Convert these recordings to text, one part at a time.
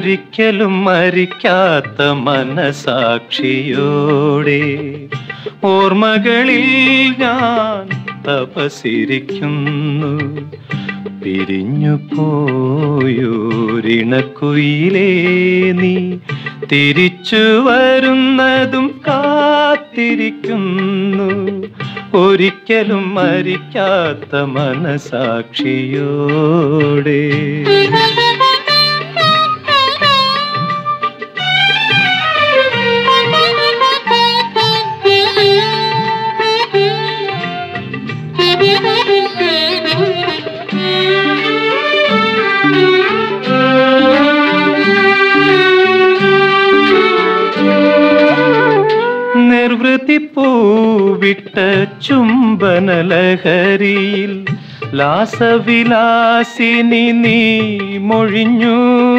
ഒരിക്കലും മരിക്കാത്ത മനസാക്ഷിയോടെ ഓർമ്മകളിൽ ഞാൻ തപസിരിക്കുന്നു പിരിഞ്ഞു പോയോരിണക്കുയിലേ നീ തിരിച്ചു വരുന്നതും കാത്തിരിക്കുന്നു ഒരിക്കലും മരിക്കാത്ത മനസാക്ഷിയോടെ നിർവൃതി പൂവിട്ട ചുംബനലഹരിയിൽ ലാസവിലാസിനി നീ മൊഴിഞ്ഞു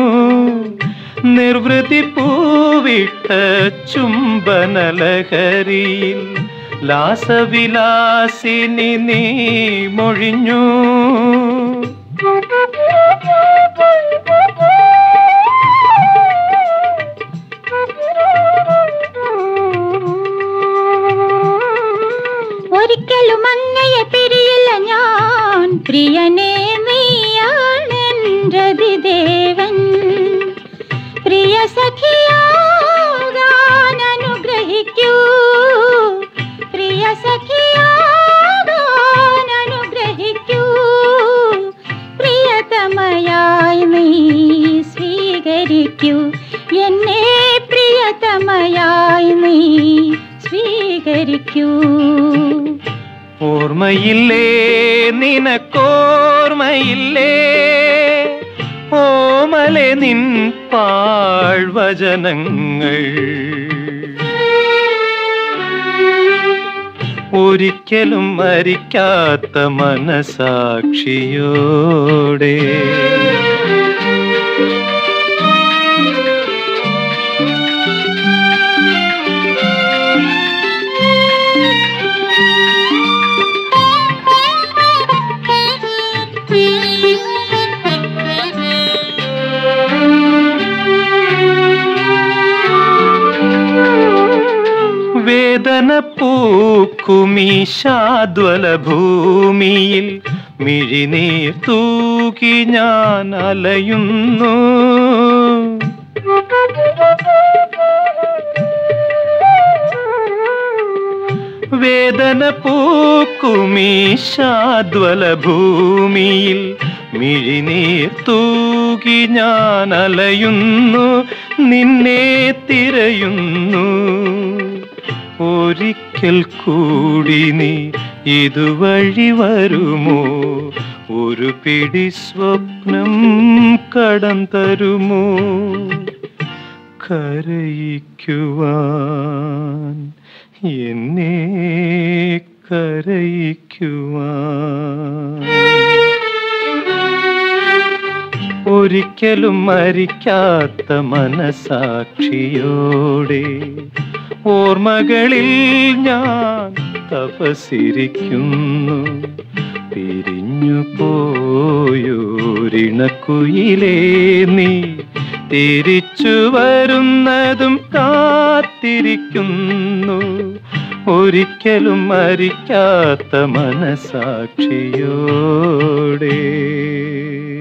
നിർവൃതി പൂവിട്ട ചുംബനലഹരിയിൽ ലാസവിലാസിനി നീ മൊഴിഞ്ഞു ഒരിക്കലും അങ്ങയെ പിരിയില്ല ഞാൻ പ്രിയനെ നീയാണെൻ്റെ ദേവൻ പ്രിയ സഖിയാകാൻ അനുഗ്രഹിക്കൂ പ്രിയ സഖിയാകാൻ അനുഗ്രഹിക്കൂ പ്രിയതമയായി നീ സ്വീകരിക്കൂ എന്നെ പ്രിയതമയായി നീ സ്വീകരിക്കൂ ഓർമ്മയില്ലേ നിനക്കോർമ്മയില്ലേ ഓമലെ നിൻ പാഴ്വചനങ്ങൾ ഒരിക്കലും മരിക്കാത്ത മനസാക്ഷിയോടെ വേദന പൂക്കുമീ ശാദ്വല ഭൂമിയിൽ മിഴിനീർ തൂക്കി ഞാൻ അലയുന്നു വേദന പൂക്കുമീ ശാദ്വല ഭൂമിയിൽ മിഴിനീർ തൂകി ഞാൻ അലയുന്നു നിന്നെ തിരയുന്നു ഒരിക്കൽ കൂടി നീ ഇതുവഴി വരുമോ ഒരു പിടി സ്വപ്നം കടം തരുമോ കരയിക്കുവാൻ എന്നെ കരയിക്കുവാൻ ഒരിക്കലും മരിക്കാത്ത മനസാക്ഷിയോടെ ഓർമ്മകളിൽ ഞാൻ തപസിരിക്കുന്നു പിരിഞ്ഞു പോയോരിണക്കുയിലേ നീ തിരിച്ചു വരുന്നതും കാത്തിരിക്കുന്നു ഒരിക്കലും മരിക്കാത്ത മനസാക്ഷിയോടെ